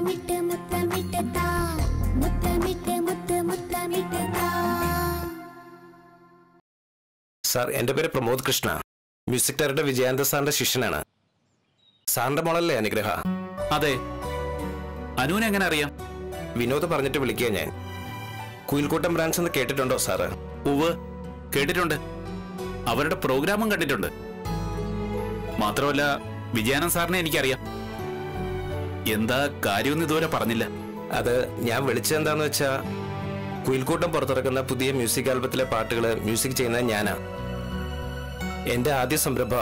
മുത്തമിട്ട് മുത്തമിട്ട് താ മുത്തമിട്ട് മുത്ത് മുത്തമിട്ട് താ സാർ എൻ്റെ പേര് പ്രമോദ് കൃഷ്ണ മ്യൂസിക് ഡയറക്ടർ വിജയാനന്ദ സാറിന്റെ ശിഷ്യനാണ് സാറിന്റെ മോളല്ലേ അനുഗ്രഹ അതെ അനുവിനെ എങ്ങനെ അറിയാം വിനോദ് പറഞ്ഞിട്ട് വിളിക്കുക ഞാൻ കുയിൽക്കൂട്ടം ബ്രാൻസ് എന്ന് കേട്ടിട്ടുണ്ടോ സാറ് ഉവ് കേട്ടിട്ടുണ്ട് അവരുടെ പ്രോഗ്രാമും കണ്ടിട്ടുണ്ട് മാത്രമല്ല വിജയാനന്ദ് സാറിനെ എനിക്കറിയാം എന്താ കാര്യമൊന്നും ഇതുവരെ പറഞ്ഞില്ല അത് ഞാൻ വിളിച്ചതെന്താന്ന് വെച്ചാ കുയിൽക്കൂട്ടം പുറത്തിറക്കുന്ന പുതിയ മ്യൂസിക് ആൽബത്തിലെ പാട്ടുകൾ മ്യൂസിക് ചെയ്യുന്നത് ഞാനാ എന്റെ ആദ്യ സംരംഭ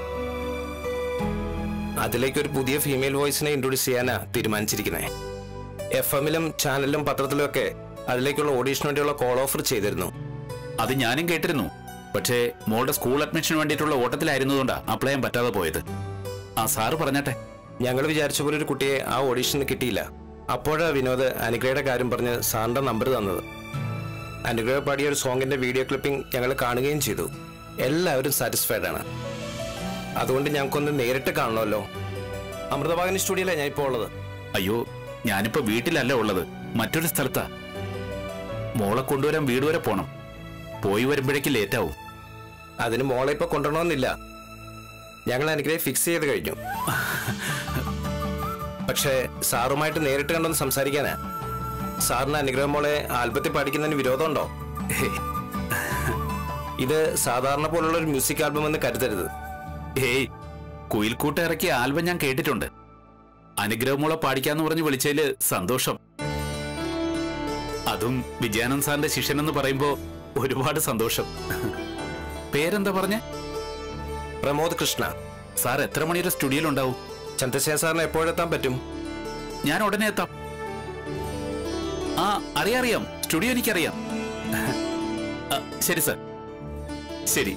അതിലേക്ക് ഒരു പുതിയ ഫീമെയിൽ വോയിസിനെ ഇൻട്രൊഡ്യൂസ് ചെയ്യാനാ തീരുമാനിച്ചിരിക്കുന്നത് എഫ് എമ്മിലും ചാനലിലും പത്രത്തിലും ഒക്കെ അതിലേക്കുള്ള ഓഡീഷന് വേണ്ടിയുള്ള കോൾ ഓഫർ ചെയ്തിരുന്നു അത് ഞാനും കേട്ടിരുന്നു പക്ഷേ മോളുടെ സ്കൂൾ അഡ്മിഷന് വേണ്ടിയിട്ടുള്ള ഓട്ടത്തിലായിരുന്നതുകൊണ്ടാ അപ്ലൈ ചെയ്യാൻ പറ്റാതെ പോയത് ആ സാറ് പറഞ്ഞട്ടെ ഞങ്ങൾ വിചാരിച്ച പോലെ ഒരു കുട്ടിയെ ആ ഓഡീഷന് കിട്ടിയില്ല അപ്പോഴാ വിനോദ് അനുഗ്രഹയുടെ കാര്യം പറഞ്ഞ് സാറിന്റെ നമ്പർ തന്നത് അനുഗ്രഹ പാടിയ ഒരു സോങ്ങിന്റെ വീഡിയോ ക്ലിപ്പിംഗ് ഞങ്ങൾ കാണുകയും ചെയ്തു എല്ലാവരും സാറ്റിസ്ഫൈഡ് ആണ് അതുകൊണ്ട് ഞങ്ങൾക്കൊന്ന് നേരിട്ട് കാണണമല്ലോ അമൃതഭാഗനി സ്റ്റുഡിയോയിലാണ് ഞാൻ ഇപ്പോൾ ഉള്ളത് അയ്യോ ഞാനിപ്പോ വീട്ടിലല്ല ഉള്ളത് മറ്റൊരു സ്ഥലത്താ മോളെ കൊണ്ടുവരാൻ വീട് വരെ പോണം പോയി വരുമ്പോഴേക്ക് ലേറ്റ് ആവും അതിന് മോളെ ഇപ്പൊ കൊണ്ടുവരണമെന്നില്ല ഞങ്ങൾ അനുഗ്രഹം ഫിക്സ് ചെയ്ത് കഴിഞ്ഞു പക്ഷേ സാറുമായിട്ട് നേരിട്ട് കണ്ടൊന്ന് സംസാരിക്കാനാ സാറിന് അനുഗ്രഹം മോളെ ആൽബത്തിൽ പഠിക്കുന്നതിന് വിരോധമുണ്ടോ ഇത് സാധാരണ പോലുള്ള ഒരു മ്യൂസിക് ആൽബം എന്ന് കരുതരുത് ഏയ് കുയിൽക്കൂട്ട് ഇറക്കിയ ആൽബം ഞാൻ കേട്ടിട്ടുണ്ട് അനുഗ്രഹമുള്ള പാടിക്കാന്ന് പറഞ്ഞ് വിളിച്ചതില് സന്തോഷം അതും വിജയാനന്ദ് സാറിന്റെ ശിഷ്യനെന്ന് പറയുമ്പോ ഒരുപാട് സന്തോഷം പേരെന്താ പറഞ്ഞേ പ്രമോദ് കൃഷ്ണ സാർ എത്ര മണിയുടെ സ്റ്റുഡിയോയിലുണ്ടാവും ചന്ദ്രശേഖർ സാറിന് എപ്പോഴെത്താൻ പറ്റും ഞാൻ ഉടനെ എത്താം ആ അറിയാം അറിയാം സ്റ്റുഡിയോ എനിക്കറിയാം ആ, ശരി സാർ ശരി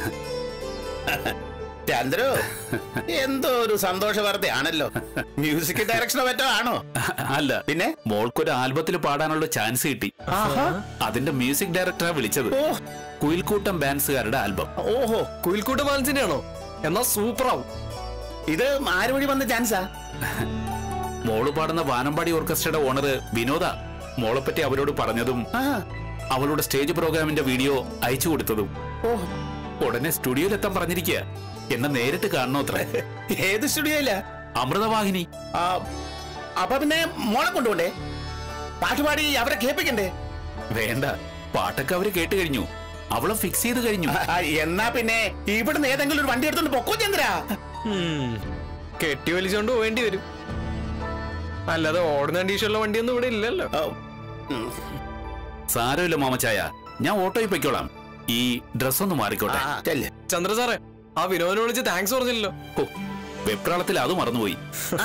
ചന്ദ്രു എന്തോ ഒരു സന്തോഷ വാർത്തയാണല്ലോ മ്യൂസിക് ഡയറക്ഷനോ മറ്റോ ആണോ അല്ല പിന്നെ മോൾക്കൊരു ആൽബത്തിൽ പാടാനുള്ള ചാൻസ് കിട്ടി അതിന്റെ മ്യൂസിക് ഡയറക്ടറാ വിളിച്ചത് ഓ കുയിൽക്കൂട്ടം ബാൻഡ്സുകാരുടെ ആൽബം ഓഹോ കുയിൽക്കൂട്ട് ബാലൻസിന്റെ ആണോ എന്നാ സൂപ്പറാവും ഇത് ആര് വഴി വന്ന ചാൻസാ മോള് പാടുന്ന വാനമ്പാടി ഓർക്കസ്ട്രയുടെ ഓണർ വിനോദ മോളെ പറ്റി അവരോട് പറഞ്ഞതും ആ അവളുടെ സ്റ്റേജ് പ്രോഗ്രാമിന്റെ വീഡിയോ അയച്ചു കൊടുത്തതും ഓ ഉടനെ സ്റ്റുഡിയോയിൽ എത്താൻ പറഞ്ഞിരിക്കുക എന്നെ നേരിട്ട് കാണണോ അത്ര ഏത് സ്റ്റുഡിയോയില്ല അമൃതവാഹിനി ആ അപ്പൊ പിന്നെ മോളെ കൊണ്ടുപോണ്ടേ പാട്ടുപാടി അവരെ കേൾപ്പിക്കണ്ടേ വേണ്ട പാട്ടൊക്കെ അവര് കേട്ട് കഴിഞ്ഞു അവളെ ഫിക്സ് ചെയ്ത് കഴിഞ്ഞു ആ, എന്നാ പിന്നെ ഇവിടുന്ന് ഏതെങ്കിലും ഒരു വണ്ടി എടുത്തോണ്ട് പൊക്കോ ചന്ദ്ര ഉം. കെട്ടി വലിച്ചോണ്ട് പോവേണ്ടി വരും അല്ലാതെ ഓടുന്ന കണ്ടീഷനുള്ള വണ്ടിയൊന്നും ഇവിടെ ഇല്ലല്ലോ ഓ, ഉം. സാരമില്ല മാമച്ചായ ഞാൻ ഓട്ടോയിൽ പൊയ്ക്കോളാം ഈ ഡ്രസ് ഒന്ന് മാറിക്കോട്ടെ ആ, ചെല്ല്. ചന്ദ്ര സാറേ ആ വിനോദിനെ വിളിച്ച് താങ്ക്സ് പറഞ്ഞില്ലല്ലോ ഓ, വെപ്രാളത്തിൽ അത് മറന്നുപോയി ആ,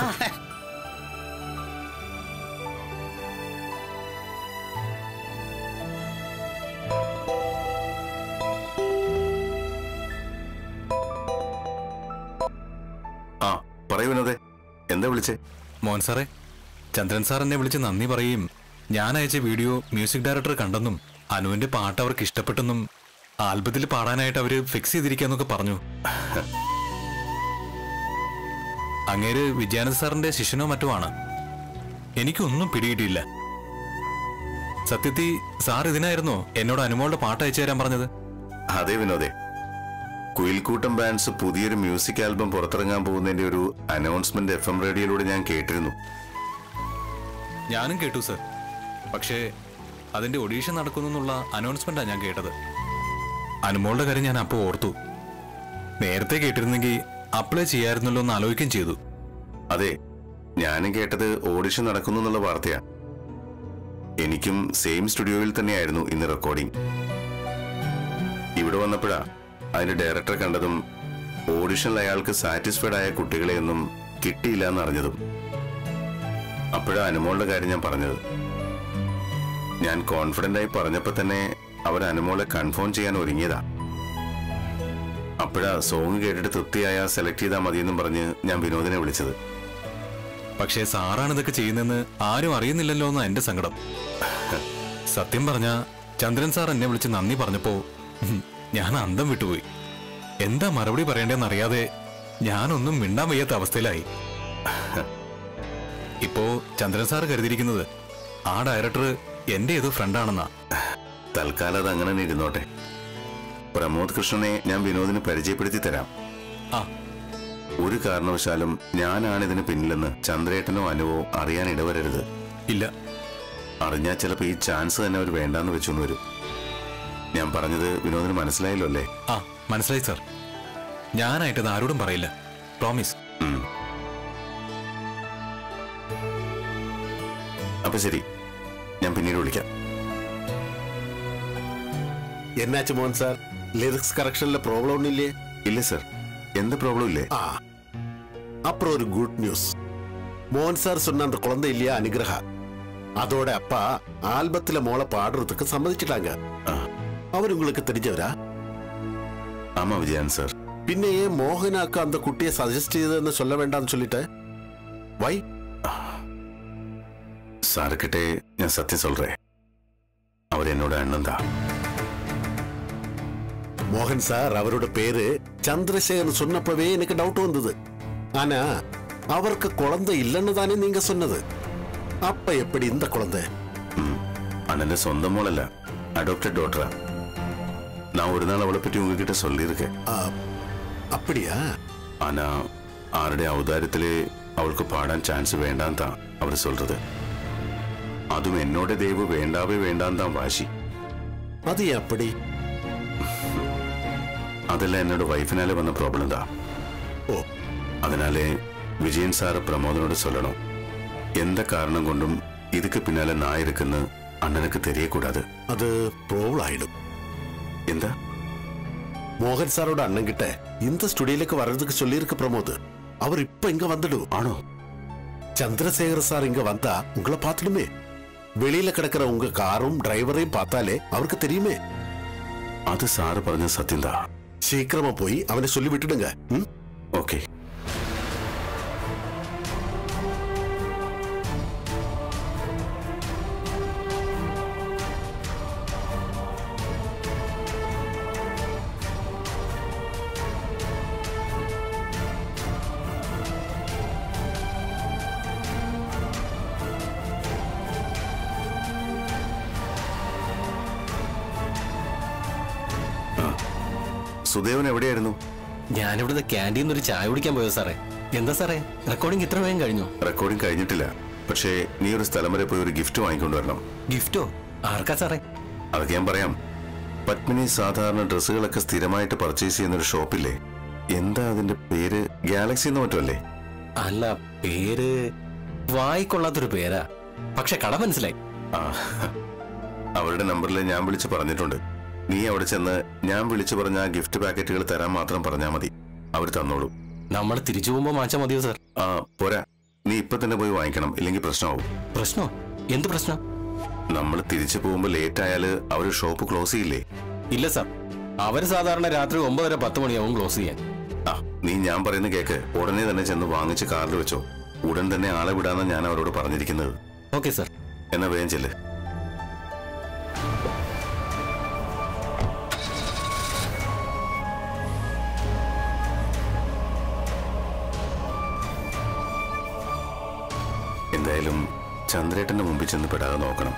ആ പറയൂ വിനോദേ എന്താ വിളിച്ചേ മോൻ സാറേ ചന്ദ്രൻ സാർ എന്നെ വിളിച്ച് നന്ദി പറയുകയും ഞാൻ അയച്ച വീഡിയോ മ്യൂസിക് ഡയറക്ടർ കണ്ടെന്നും അനുവിന്റെ പാട്ട് അവർക്ക് ഇഷ്ടപ്പെട്ടെന്നും ആൽബത്തിൽ പാടാനായിട്ട് അവര് ഫിക്സ് ചെയ്തിരിക്കാന്നൊക്കെ പറഞ്ഞു അങ്ങേര് വിജയാനന്ദ സാറിന്റെ ശിഷ്യനോ മറ്റോ ആണ് എനിക്കൊന്നും പിടികിട്ടിയില്ല സത്യത്തിൽ സാർ ഇതിനായിരുന്നോ എന്നോട് അനുമോളുടെ പാട്ട് അയച്ചു തരാൻ പറഞ്ഞത് അതെ വിനോദേ കുയിൽക്കൂട്ടം ബാൻഡ്സ് പുതിയൊരു മ്യൂസിക് ആൽബം പുറത്തിറങ്ങാൻ പോകുന്നതിന്റെ ഒരു അനൗൺസ്മെന്റ് എഫ് എം റേഡിയോയിലൂടെ ഞാൻ കേട്ടിരുന്നു ഞാനും കേട്ടു സർ പക്ഷേ അതിന്റെ ഒഡീഷൻ നടക്കുന്നുള്ള അനൗൺസ്മെന്റാ ഞാൻ കേട്ടത് അനുമോളുടെ കാര്യം ഞാൻ അപ്പോൾ ഓർത്തു നേരത്തെ കേട്ടിരുന്നെങ്കിൽ അപ്ലൈ ചെയ്യായിരുന്നല്ലോ എന്ന് ആലോചിക്കുകയും ചെയ്തു അതെ ഞാനും കേട്ടത് ഓഡിഷൻ നടക്കുന്നു എന്നുള്ള വാർത്തയാ എനിക്കും സെയിം സ്റ്റുഡിയോയിൽ തന്നെയായിരുന്നു ഇന്ന് റെക്കോർഡിംഗ് ഇവിടെ വന്നപ്പോഴാ അതിന്റെ ഡയറക്ടറെ കണ്ടതും ഓഡിഷനിൽ അയാൾക്ക് സാറ്റിസ്ഫൈഡ് ആയ കുട്ടികളെയൊന്നും കിട്ടിയില്ല എന്ന് അറിഞ്ഞതും അപ്പോഴാ അനുമോളുടെ കാര്യം ഞാൻ പറഞ്ഞത് ഞാൻ കോൺഫിഡന്റ് ആയി പറഞ്ഞപ്പോ തന്നെ അവർ അനുമോളെ കൺഫേം ചെയ്യാൻ ഒരുങ്ങിയതാ അപ്പോഴാ സോങ് കേട്ടിട്ട് തൃപ്തിയായ സെലക്ട് ചെയ്താൽ മതിയെന്നും പറഞ്ഞ് ഞാൻ വിനോദിനെ വിളിച്ചത് പക്ഷേ സാറാണ് ഇതൊക്കെ ചെയ്യുന്നതെന്ന് ആരും അറിയുന്നില്ലല്ലോ എന്നാ എന്റെ സങ്കടം സത്യം പറഞ്ഞ ചന്ദ്രൻ സാർ എന്നെ വിളിച്ച് നന്ദി പറഞ്ഞപ്പോ ഉം, ഞാൻ അന്തം വിട്ടുപോയി എന്താ മറുപടി പറയേണ്ടതെന്ന് അറിയാതെ ഞാനൊന്നും മിണ്ടാൻ വയ്യാത്ത അവസ്ഥയിലായി ഇപ്പോ ചന്ദ്രൻ സാർ കരുതിയിരിക്കുന്നത് ആ ഡയറക്ടർ എന്റെ ഏതോ ഫ്രണ്ടാണെന്നാ തൽക്കാലം അത് അങ്ങനെ തന്നെ ഇരുന്നോട്ടെ പ്രമോദ് കൃഷ്ണനെ ഞാൻ വിനോദിന് പരിചയപ്പെടുത്തി തരാം ആ ഒരു കാരണവശാലും ഞാനാണ് ഇതിന് പിന്നിലെന്ന് ചന്ദ്രേട്ടനോ അനുവോ അറിയാൻ ഇടവരരുത് ഇല്ല അറിഞ്ഞാൽ ചിലപ്പോൾ ഈ ചാൻസ് തന്നെ അവർ വേണ്ടാന്ന് വെച്ചൊന്നു വരും ഞാൻ പറഞ്ഞത് വിനോദിന് മനസ്സിലായല്ലോ അല്ലേ ആ മനസ്സിലായി സാർ ഞാനായിട്ടത് ആരോടും പറയില്ല പ്രോമിസ് ഉം. അപ്പൊ ശരി ഞാൻ പിന്നീട് വിളിക്കാം എന്നാച്ചു മോഹൻ സാർ ലിറിക്സ് കറക്ഷനിലെ പ്രോബ്ലം ഒന്നുമില്ലേ ഇല്ല സർ എന്ത് പ്രോബ്ലം ഇല്ലേ ஆ அப்புறம் ஒரு குட் நியூஸ் மோகன் சார் சொன்ன அந்த குழந்தை இல்லையா அனுகிரகா அதோட அப்பா ஆல்பத்துல மோளை பாடுறதுக்கு சம்மதிச்சிட்டாங்க ஆ. அவர் உங்களுக்கு தெரிஞ்சவரா ஆமா விஜயன் சார் பின்ன ஏன் மோகனாக்கு அந்த குட்டியை சஜஸ்ட் ചെയ്തതെന്ന് சொல்ல வேண்டாம்னு சொல்லிட்ட வை സാറുക്കിട്ടെ ഞാൻ സത്യം சொல்றேன் அவர் என்னோட அண்ணன் தான் மோகன் சார் அவரோட பேரு சந்திரசேகர் சொன்னப்பவே எனக்கு டவுட் வந்தது ஆனா அவருக்கு குழந்தை இல்லைன்னு தானே நீங்க சொன்னது அப்ப எப்படி இந்த குழந்தை ம். அண்ணന്റെ സ്വന്തം മോളല്ല അഡോപ്റ്റഡ് ഡോട്ടറാ நான் ஒரு நாள் அவளை பற்றி உங்ககிட்ட சொல்லியிருக்கேன் ஆ, அப்படியா ஆனா ஆருடைய ഔദാര്യത്തില് അവൾക്ക് പാടാൻ ചാൻസ് വേണ്ടാൻ താ അവർ சொல்றது അതും എന്നോட ദൈവ് വേണ്ടാവേ വേണ്ടാൻ താൻ വാശി அது ஏன் அப்படி അതെല്ലാം എന്നോട് വൈഫിനാലെ വന്ന പ്രോബ്ലം താ ഓ അതിനാലേ വിജയൻ സാറ് പ്രമോദനോട് சொல்லணும் எந்த காரணம் கொண்டும் இதுக்கு பின்னால நான் இருக்குன்னு அண்ணனுக்கு தெரியக்கூடாது அது ப்ரோப்ளம் ஆயிடும் எந்த மோகன் சாரோட அண்ணன் கிட்ட இந்த ஸ்டுடியோலுக்கு வர்றதுக்கு சொல்லியிருக்கு பிரமோத் அவர் இப்ப இங்க வந்துடும் ஆனோ சந்திரசேகர் சார் இங்க வந்தா உங்களை பார்த்துடுமே வெளியில கிடக்கிற உங்க காரும் டிரைவரையும் பார்த்தாலே அவருக்கு தெரியுமே அது சாറ് പറഞ്ഞ സത്യം താ சீக்கிரமா போய் அவனை சொல்லி விட்டுடுங்க ம்? ഓക്കെ സുദേവൻ എവിടെയായിരുന്നു ഞാനിവിടുത്തെ ക്യാൻറ്റീന്ന് ഒരു ചായ കുടിക്കാൻ പോയോ സാറേ എന്താ സാറേ റെക്കോർഡിംഗ് ഇത്ര വേഗം കഴിഞ്ഞു റെക്കോർഡിംഗ് കഴിഞ്ഞിട്ടില്ല പക്ഷേ നീ ഒരു സ്ഥലം വരെ പോയി ഒരു ഗിഫ്റ്റ് വാങ്ങിക്കൊണ്ടുവരണം ഗിഫ്റ്റോ ആർക്കാ സാറേ അതൊക്കെ ഞാൻ പറയാം പത്മിനി സാധാരണ ഡ്രസ്സുകളൊക്കെ സ്ഥിരമായിട്ട് പർച്ചേസ് ചെയ്യുന്ന ഒരു ഷോപ്പില്ലേ എന്താ അതിന്റെ പേര് ഗാലക്സി എന്ന് മറ്റുമല്ലേ അല്ല പേര് വായിക്കൊള്ളാത്തൊരു പേരാ പക്ഷെ കട മനസ്സിലായി ആ അവരുടെ നമ്പറിൽ ഞാൻ വിളിച്ച് പറഞ്ഞിട്ടുണ്ട് നീ അവിടെ ചെന്ന് ഞാൻ വിളിച്ചു പറഞ്ഞ ആ ഗിഫ്റ്റ് പാക്കറ്റുകൾ തരാൻ മാത്രം പറഞ്ഞാൽ മതി അവർ തന്നോളൂ നമ്മൾ തിരിച്ചു പോകുമ്പോ മാച്ചാ മതിയോ സാർ ആ പോരാ നീ ഇപ്പൊ തന്നെ പോയി വാങ്ങിക്കണം ഇല്ലെങ്കിൽ പ്രശ്നമാവും പ്രശ്നോ എന്ത് പ്രശ്നം നമ്മൾ തിരിച്ചു പോകുമ്പോൾ ലേറ്റ് ആയാൽ അവർ ഷോപ്പ് ക്ലോസ് ചെയ്യില്ലേ ഇല്ല സാർ അവര് സാധാരണ രാത്രി ഒമ്പതര പത്ത് മണിയാവും ക്ലോസ് ചെയ്യാൻ ആ നീ ഞാൻ പറയുന്ന കേക്ക് ഉടനെ തന്നെ ചെന്ന് വാങ്ങിച്ച് കാറിൽ വെച്ചോ ഉടൻ തന്നെ ആളെ വിടാന്ന് ഞാൻ അവരോട് പറഞ്ഞിരിക്കുന്നത് ഓക്കെ സാർ എന്നാ വേഗം ചെല്ല് എന്തായാലും ചന്ദ്രേട്ടന്റെ മുമ്പിൽ ചെന്ന് പെടാതെ നോക്കണം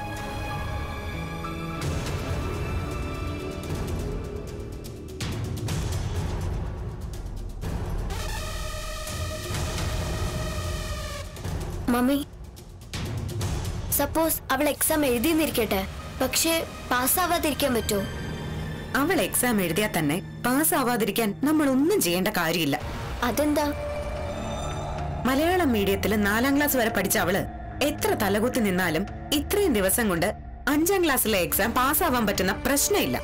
മമ്മി സപ്പോസ് അവൾ എക്സാം എഴുതിയെന്നിരിക്കട്ടെ പക്ഷേ പാസ്സാവാതിരിക്കാൻ പറ്റുമോ അവൾ എക്സാം എഴുതിയാൽ തന്നെ പാസ്സാവാതിരിക്കാൻ നമ്മൾ ഒന്നും ചെയ്യേണ്ട കാര്യമില്ല അതെന്താ മലയാളം മീഡിയത്തിൽ നാലാം ക്ലാസ് വരെ പഠിച്ച അവള് എത്ര തലകുത്തി നിന്നാലും ഇത്രയും ദിവസം കൊണ്ട് അഞ്ചാം ക്ലാസ്സിലെ എക്സാം പാസ്സാവാൻ പറ്റുന്ന പ്രശ്നമില്ല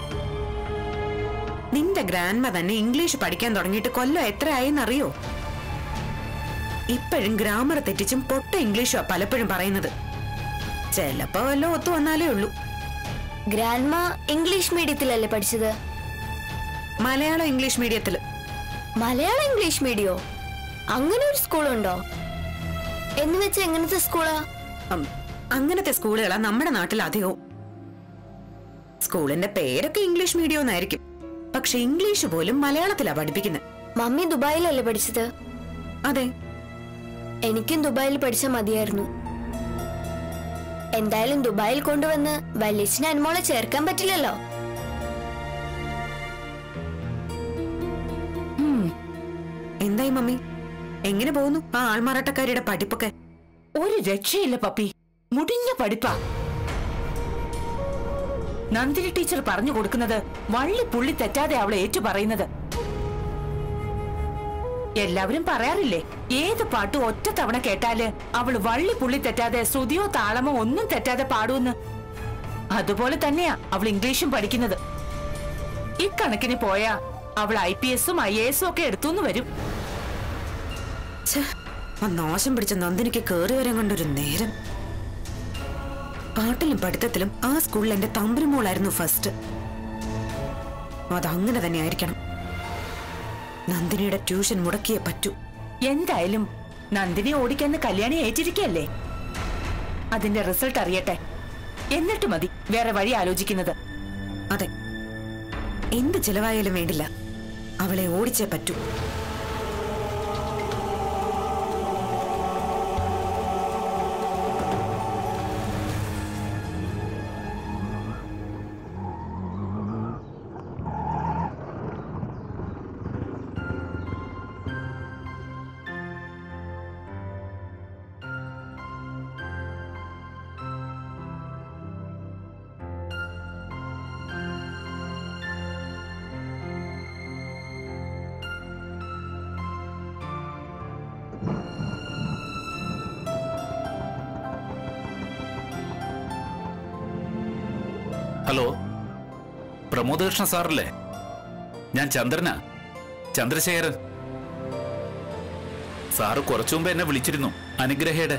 നിന്റെ ഗ്രാൻഡ്മ തന്നെ ഇംഗ്ലീഷ് പഠിക്കാൻ തുടങ്ങിയിട്ട് കൊല്ലം എത്രയായെന്നറിയോ ഇപ്പോഴും ഗ്രാമർ തെറ്റിച്ചും പൊട്ട ഇംഗ്ലീഷുവാ പലപ്പോഴും പറയുന്നത് ചെലപ്പോ വല്ലോ ഒത്തു വന്നാലേ ഉള്ളൂ ഗ്രാൻഡ്മ ഇംഗ്ലീഷ് മീഡിയത്തിലല്ലേ പഠിച്ചത് മലയാളം ഇംഗ്ലീഷ് മീഡിയത്തില് മലയാളം ഇംഗ്ലീഷ് മീഡിയോ അങ്ങനെ ഒരു സ്കൂളുണ്ടോ എന്ന് വെച്ച് എങ്ങനത്തെ സ്കൂളാ ഉം, അങ്ങനത്തെ സ്കൂളുകളാ നമ്മുടെ നാട്ടിൽ അധികവും സ്കൂളിന്റെ പേരൊക്കെ ഇംഗ്ലീഷ് മീഡിയം എന്നായിരിക്കും പക്ഷെ ഇംഗ്ലീഷ് പോലും മലയാളത്തിലാ പഠിപ്പിക്കുന്നത് മമ്മി ദുബായിലല്ലേ പഠിച്ചത് അതെ എനിക്കും ദുബായിൽ പഠിച്ച മതിയായിരുന്നു എന്തായാലും ദുബായിൽ കൊണ്ടുവന്ന് വല്യച്ഛന് അനുമോളെ ചേർക്കാൻ പറ്റില്ലല്ലോ ഉം. എന്തായി മമ്മി എങ്ങനെ പോകുന്നു ആ ആൾമാറാട്ടക്കാരിയുടെ പഠിപ്പൊക്കെ ഒരു രക്ഷയില്ല പപ്പി മുടിഞ്ഞ പഠിപ്പാ നന്ദിനി ടീച്ചർ പറഞ്ഞു കൊടുക്കുന്നത് വള്ളി പുള്ളി തെറ്റാതെ അവളെ ഏറ്റു പറയുന്നത് എല്ലാവരും പറയാറില്ലേ ഏത് പാട്ടും ഒറ്റ തവണ കേട്ടാല് അവള് വള്ളി പുള്ളി തെറ്റാതെ ശ്രുതിയോ താളമോ ഒന്നും തെറ്റാതെ പാടൂന്ന് അതുപോലെ തന്നെയാ അവൾ ഇംഗ്ലീഷും പഠിക്കുന്നത് ഇക്കണക്കിന് പോയാ അവൾ ഐ പി എസും ഐ എ എസും ഒക്കെ എടുത്തുന്ന് വരും ഛെ, ആ നാശം പിടിച്ച നന്ദിനിക്ക് കേറി വരാൻ കണ്ടൊരു നേരം പാട്ടിലും പഠിത്തത്തിലും ആ സ്കൂളിൽ എന്റെ തമ്പുരുമോളായിരുന്നു ഫസ്റ്റ് അതങ്ങനെ തന്നെ ആയിരിക്കണം നന്ദിനിയുടെ ട്യൂഷൻ മുടക്കിയേ പറ്റൂ എന്തായാലും നന്ദിനി ഓടിക്കാന്ന് കല്യാണി ഏറ്റിരിക്കല്ലേ അതിന്റെ റിസൾട്ട് അറിയട്ടെ എന്നിട്ട് മതി വേറെ വഴി ആലോചിക്കുന്നത് അതെ എന്ത് ചെലവായാലും വേണ്ടില്ല അവളെ ഓടിച്ചേ പറ്റൂ ഹലോ പ്രമോദകൃഷ്ണ സാറല്ലേ ഞാൻ ചന്ദ്രനാ ചന്ദ്രശേഖരൻ സാറ് കുറച്ചു മുമ്പ് എന്നെ വിളിച്ചിരുന്നു അനുഗ്രഹയുടെ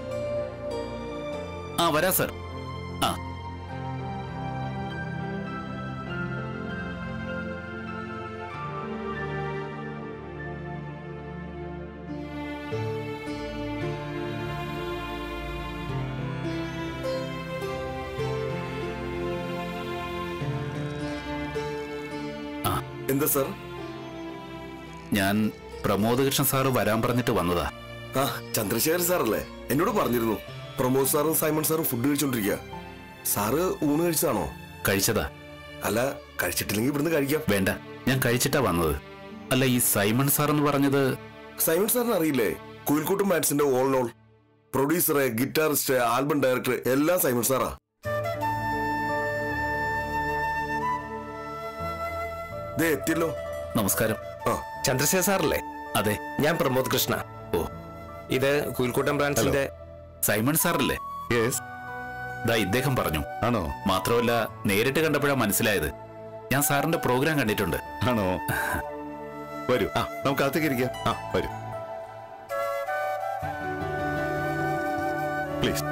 ആ വരാ സർ ആ എന്താ സാർ ഞാൻ പ്രമോദകൃഷ്ണ സാറ് വരാൻ പറഞ്ഞിട്ട് വന്നതാ ആ ചന്ദ്രശേഖരൻ സാറല്ലേ എന്നോട് പറഞ്ഞിരുന്നു പ്രമോദ് സാറും സൈമൺ സാറും ഫുഡ് കഴിച്ചോണ്ടിരിക്കുക സാറ് ഊണ് കഴിച്ചതാണോ കഴിച്ചതാ അല്ല കഴിച്ചിട്ടില്ലെങ്കിൽ ഇവിടുന്ന് കഴിക്കാം വേണ്ട ഞാൻ കഴിച്ചിട്ടാ വന്നത് അല്ല ഈ സൈമൺ സാർ എന്ന് പറഞ്ഞത് സൈമൺ സാറിന് അറിയില്ലേ കുയിൽക്കൂട്ടും മാറ്റ്സിന്റെ all in all producer guitarist album director എല്ലാം സൈമൺ സാറാ ദേ എത്തിയല്ലോ നമസ്കാരം ആ ചന്ദ്രശേഖർ സാറല്ലേ അതെ ഞാൻ പ്രമോദ് കൃഷ്ണ ഓ ഇത് കുയിൽക്കൂട്ടം ബ്രാഞ്ചിന്റെ സൈമൺ സാറല്ലേ ദാ ഇദ്ദേഹം പറഞ്ഞു ആണോ മാത്രമല്ല നേരിട്ട് കണ്ടപ്പോഴാ മനസ്സിലായത് ഞാൻ സാറിന്റെ പ്രോഗ്രാം കണ്ടിട്ടുണ്ട് ആണോ വരൂ ആ നമുക്ക് അകത്തേക്ക് ഇരിക്കാം ആ വരൂ പ്ലീസ്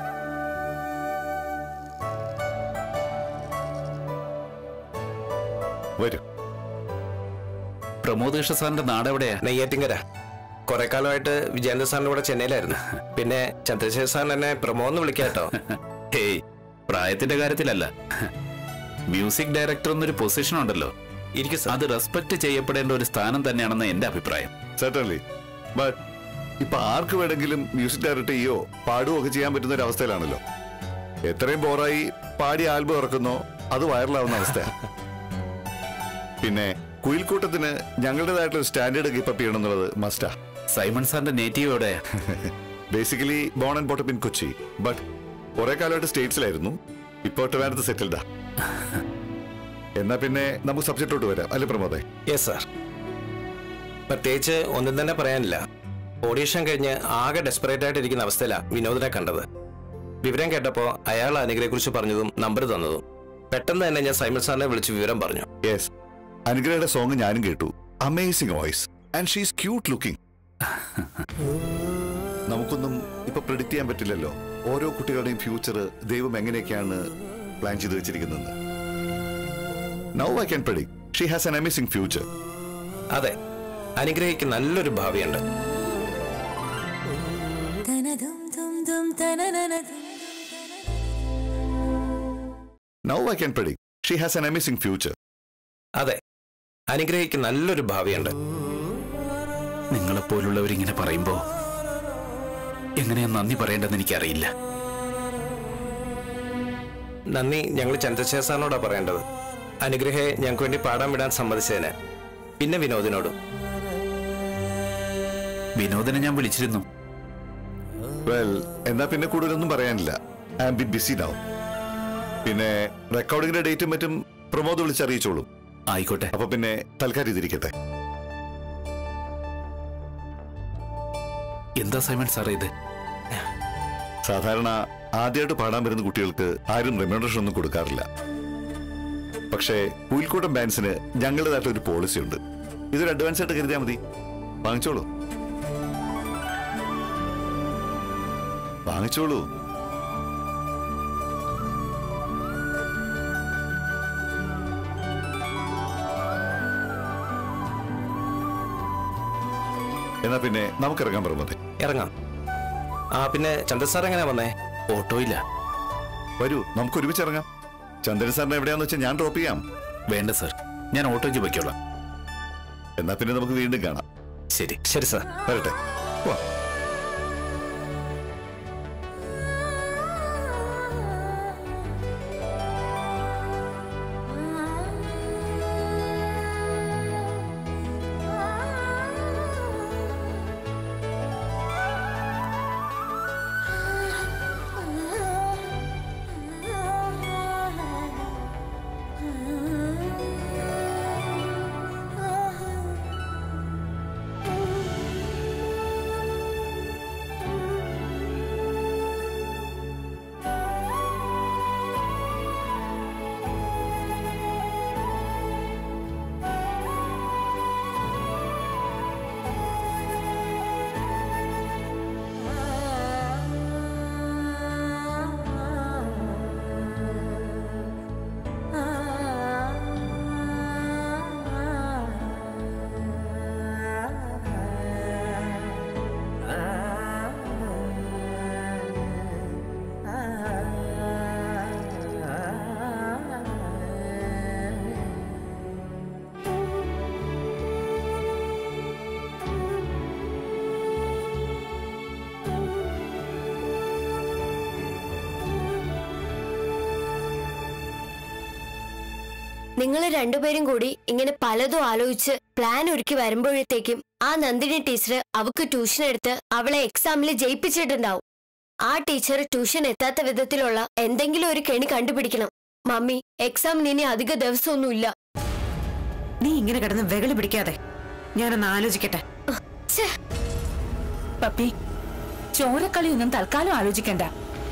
വരൂ പ്രമോദ് കൃഷ്ണ സാറിന്റെ നാട് എവിടെയാ നെയ്യാറ്റിങ്കര കുറെ കാലമായിട്ട് വിജയേന്ദ്ര സാറിന്റെ കൂടെ ചെന്നൈയിലായിരുന്നു പിന്നെ ചന്ദ്രശേഖർ സാറിന് എന്നെ പ്രമോ എന്ന് വിളിക്കാം കേട്ടോ ഹേയ് പ്രായത്തിന്റെ കാര്യത്തിലല്ല മ്യൂസിക് ഡയറക്ടർ എന്നൊരു പൊസിഷൻ ഉണ്ടല്ലോ ഇരിക്കും സാർ അത് റെസ്പെക്ട് ചെയ്യപ്പെടേണ്ട ഒരു സ്ഥാനം തന്നെയാണെന്ന് എന്റെ അഭിപ്രായം സെർട്ടൺലി ബട്ട് ഇപ്പൊ ആർക്ക് വേണമെങ്കിലും മ്യൂസിക് ഡയറക്ടർ ചെയ്യോ പാടുകയോ ഒക്കെ ചെയ്യാൻ പറ്റുന്ന ഒരു അവസ്ഥയിലാണല്ലോ എത്രയും ബോറായി പാടി ആൽബം ഇറക്കുന്നോ അത് വൈറലാവുന്ന അവസ്ഥയാണ് പിന്നെ കുയിൽക്കൂട്ടത്തിന് ഞങ്ങളുടേതായിട്ടുള്ള സ്റ്റാൻഡേർഡ് കീപ്പപ്പ് ചെയ്യണം എന്നുള്ളത് മസ്റ്റാ സൈമൺ സാറിന്റെ നേറ്റീവ് എവിടെ basically born and brought up in Kochi but കുറെ കാലമായിട്ട് സ്റ്റേറ്റ്സിലായിരുന്നു ഇപ്പോൾ ട്രിവാൻഡ്രത്ത് സെറ്റിൽഡാ എന്നാ പിന്നെ നമുക്ക് സബ്ജക്റ്റോട്ട് വരാം അല്ലേ പ്രമോദേ യെസ് സാർ പ്രത്യേകിച്ച് ഒന്നും തന്നെ പറയാനില്ല ഓഡീഷൻ കഴിഞ്ഞ് ആകെ ഡെസ്പറേറ്റ് ആയിട്ട് ഇരിക്കുന്ന അവസ്ഥയിലാണ് വിനോദിനെ കണ്ടത് വിവരം കേട്ടപ്പോൾ അയാൾ അനുഗ്രഹയെക്കുറിച്ച് പറഞ്ഞതും നമ്പർ തന്നതും പെട്ടെന്ന് തന്നെ ഞാൻ സൈമൺ സാറിനെ വിളിച്ച് വിവരം പറഞ്ഞു യെസ് അനുഗ്രഹയുടെ സോങ് ഞാനും കേട്ടു amazing voice and she's cute looking നമുക്കൊന്നും ഇപ്പൊ പ്രിഡിക്റ്റ് ചെയ്യാൻ പറ്റില്ലല്ലോ ഓരോ കുട്ടികളുടെയും ഫ്യൂച്ചർ ദൈവം എങ്ങനെയൊക്കെയാണ് പ്ലാൻ ചെയ്ത് വെച്ചിരിക്കുന്നത് now I can predict she has an amazing future അതെ അനുഗ്രഹിക്ക് നല്ലൊരു ഭാവിയുണ്ട് now I can predict she has an amazing future അതെ അനുഗ്രഹിക്ക് നല്ലൊരു ഭാവിയുണ്ട് നിങ്ങളെപ്പോലുള്ളവരിങ്ങനെ പറയുമ്പോ എങ്ങനെയാ നന്ദി പറയേണ്ടതെന്ന് എനിക്കറിയില്ല നന്ദി ഞങ്ങൾ ചന്ദ്രശേഖർ സാറിനോടാ പറയേണ്ടത് അനുഗ്രഹയെ ഞങ്ങൾക്ക് വേണ്ടി പാടാൻ വിടാൻ സമ്മതിച്ചതിന് പിന്നെ വിനോദിനോടും വിനോദനെ ഞാൻ വിളിച്ചിരുന്നു വെൽ എന്നാ പിന്നെ കൂടുതലൊന്നും പറയാനില്ല I am b busy now പിന്നെ റെക്കോർഡിംഗിന്റെ ഡേറ്റും മറ്റും പ്രമോദ് വിളിച്ചറിയിച്ചോളും ആയിക്കോട്ടെ അപ്പൊ പിന്നെ തൽക്കാലം ഇതിരിക്കട്ടെ എന്താ സൈമൺ സാറേ ഇത് സാധാരണ ആദ്യമായിട്ട് പാടാൻ വരുന്ന കുട്ടികൾക്ക് ആരും റെമ്യൂണറേഷൻ ഒന്നും കൊടുക്കാറില്ല പക്ഷേ പുൽക്കൂട്ടം ബാൻസിന് ഞങ്ങളുടേതായിട്ട് ഒരു പോളിസി ഉണ്ട് ഇതൊരു അഡ്വാൻസ് ആയിട്ട് കരുതിയാൽ മതി വാങ്ങിച്ചോളൂ വാങ്ങിച്ചോളൂ എന്നാ പിന്നെ നമുക്ക് ഇറങ്ങാൻ പറഞ്ഞത് ഇറങ്ങാം ആ പിന്നെ ചന്ദ്ര സാർ എങ്ങനെയാ വന്നേ ഓട്ടോയില്ല വരൂ നമുക്ക് ഒരുമിച്ച് ഇറങ്ങാം ചന്ദ്രൻ സാറിനെ എവിടെയാന്ന് വെച്ചാൽ ഞാൻ ഡ്രോപ്പ് ചെയ്യാം വേണ്ട സർ ഞാൻ ഓട്ടോയ്ക്ക് വയ്ക്കോളാം എന്നാ പിന്നെ നമുക്ക് വീണ്ടും കാണാം ശരി ശരി സാർ വരട്ടെ വാ നിങ്ങൾ രണ്ടുപേരും കൂടി ഇങ്ങനെ പലതും ആലോചിച്ച് പ്ലാൻ ഒരുക്കി വരുമ്പോഴത്തേക്കും ആ നന്ദിനി ടീച്ചർ അവക്ക് ട്യൂഷൻ എടുത്ത് അവളെ എക്സാമിൽ ജയിപ്പിച്ചിട്ടുണ്ടാവും ആ ടീച്ചർ ട്യൂഷൻ എത്താത്ത വിധത്തിലുള്ള എന്തെങ്കിലും ഒരു കെണി കണ്ടുപിടിക്കണം മമ്മി എക്സാമിന് ഇനി അധിക ദിവസമൊന്നുമില്ല നീ ഇങ്ങനെ കിടന്ന് വെകളി പിടിക്കാതെ ഞാനൊന്ന് ആലോചിക്കട്ടെ ഛേ, പപ്പി ചോരക്കളിയൊന്നും തൽക്കാലം ആലോചിക്കണ്ട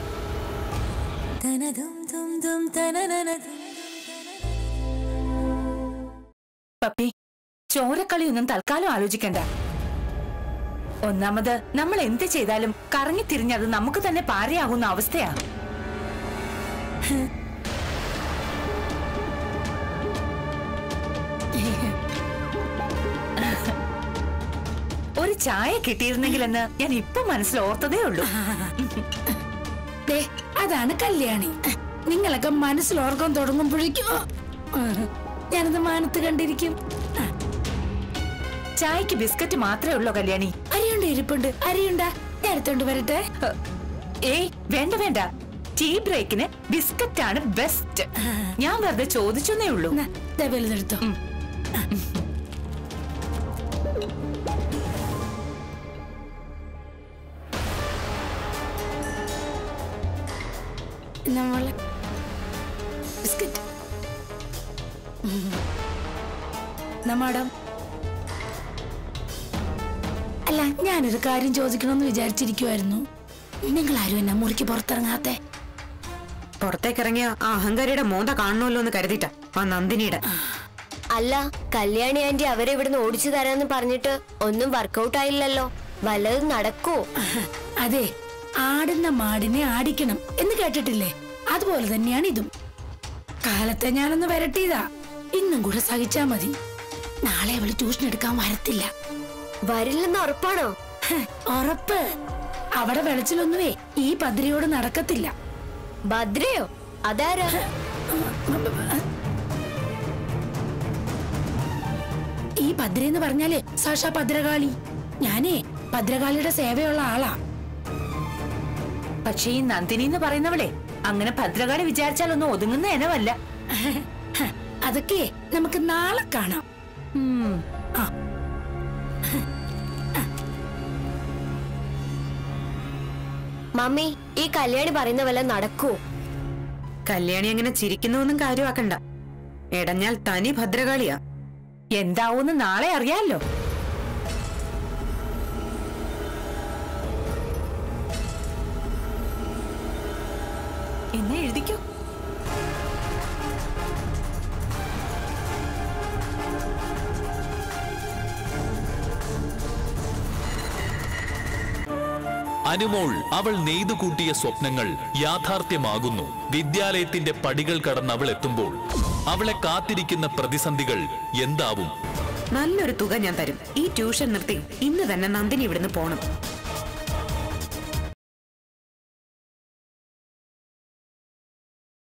പപ്പി ചോരക്കളിയൊന്നും തൽക്കാലം ആലോചിക്കണ്ട ഒന്നാമത് നമ്മൾ എന്ത് ചെയ്താലും കറങ്ങി തിരിഞ്ഞത് നമുക്ക് തന്നെ പാരയാകുന്ന അവസ്ഥയാ ഒരു ചായ കിട്ടിയിരുന്നെങ്കിലെന്ന് ഞാൻ ഇപ്പൊ മനസ്സിൽ ഓർത്തതേ ഉള്ളൂ ദേ, അതാണ് കല്യാണി നിങ്ങളൊക്കെ മനസ്സിൽ ഓർക്കാൻ തുടങ്ങുമ്പോഴേക്കും ആ, ഞാനത് മാനത്ത് കണ്ടിരിക്കും ആ, ചായക്ക് ബിസ്ക്കറ്റ് മാത്രമേ ഉള്ളൂ കല്യാണി അരിയുണ്ട് ഇരിപ്പുണ്ട് അരിയുണ്ട ഞാൻ എടുത്തോണ്ട് വരട്ടെ ഏയ് വേണ്ട വേണ്ട ടീ ബ്രേക്കിന് ബിസ്ക്കറ്റ് ആണ് ബെസ്റ്റ് ഞാൻ വെറുതെ ചോദിച്ചെന്നേ ഉള്ളൂ എന്നാ, ദേ വലുതെടുത്തോ നമ്മളെ ബിസ്ക്കറ്റ് മാഡം അല്ല ഞാനൊരു കാര്യം ചോദിക്കണമെന്ന് വിചാരിച്ചിരിക്കുമായിരുന്നു നിങ്ങൾ ആരും എന്നെ മുറിക്ക് പുറത്തിറങ്ങാത്തെ പുറത്തേക്കിറങ്ങിയ ആ അഹങ്കാരിയുടെ മോന്ത കാണണമല്ലോ എന്ന് കരുതിട്ടാ ആ നന്ദിനിയുടെ അല്ല കല്യാണി ആന്റി അവരെ ഇവിടുന്ന് ഓടിച്ചു തരാന്ന് പറഞ്ഞിട്ട് ഒന്നും വർക്കൗട്ട് ആയില്ലല്ലോ വല്ലതും നടക്കുവോ അതെ ആടുന്ന മാടിനെ ആടിക്കണം എന്ന് കേട്ടിട്ടില്ലേ അതുപോലെ തന്നെയാണ് ഇതും കാലത്തെ ഞാനൊന്ന് വരട്ടിയതാ ഇന്നും കൂടെ സഹിച്ചാ മതി നാളെ അവള് ട്യൂഷൻ എടുക്കാൻ വരത്തില്ല വരില്ലെന്ന് ഉറപ്പാണോ ഹ്, ഉറപ്പ് അവിടെ വെളച്ചിലൊന്നുവേ ഈ പദ്രയോട് നടക്കത്തില്ല ഭദ്രയോ അതാരാ ഈ ഭദ്ര എന്ന് പറഞ്ഞാല് സാക്ഷാ ഭദ്രകാളി ഞാനേ ഭദ്രകാളിയുടെ സേവയുള്ള ആളാ പക്ഷെ ഈ നന്ദിനി എന്ന് പറയുന്നവളെ അങ്ങനെ ഭദ്രകാളി വിചാരിച്ചാൽ ഒന്നും ഒതുങ്ങുന്ന ഇനമല്ല അതൊക്കെ നമുക്ക് നാളെ കാണാം ആ മമ്മി ഈ കല്യാണി പറയുന്ന വല്ല നടക്കൂ കല്യാണി അങ്ങനെ ചിരിക്കുന്നൊന്നും കാര്യമാക്കണ്ട എടഞ്ഞാൽ തനി ഭദ്രകാളിയാ എന്താവൂന്ന് നാളെ അറിയാലോ എന്നെ എഴുതിക്കോ അനുമോൾ അവൾ നെയ്തു കൂട്ടിയ സ്വപ്നങ്ങൾ യാഥാർത്ഥ്യമാകുന്നു വിദ്യാലയത്തിന്റെ പടികൾ കടന്ന് അവൾ എത്തുമ്പോൾ അവളെ കാത്തിരിക്കുന്ന പ്രതിസന്ധികൾ എന്താവും നല്ലൊരു തുക ഞാൻ തരും ഈ ട്യൂഷൻ നിർത്തി ഇന്ന് തന്നെ നന്ദിനി ഇവിടുന്ന് പോണം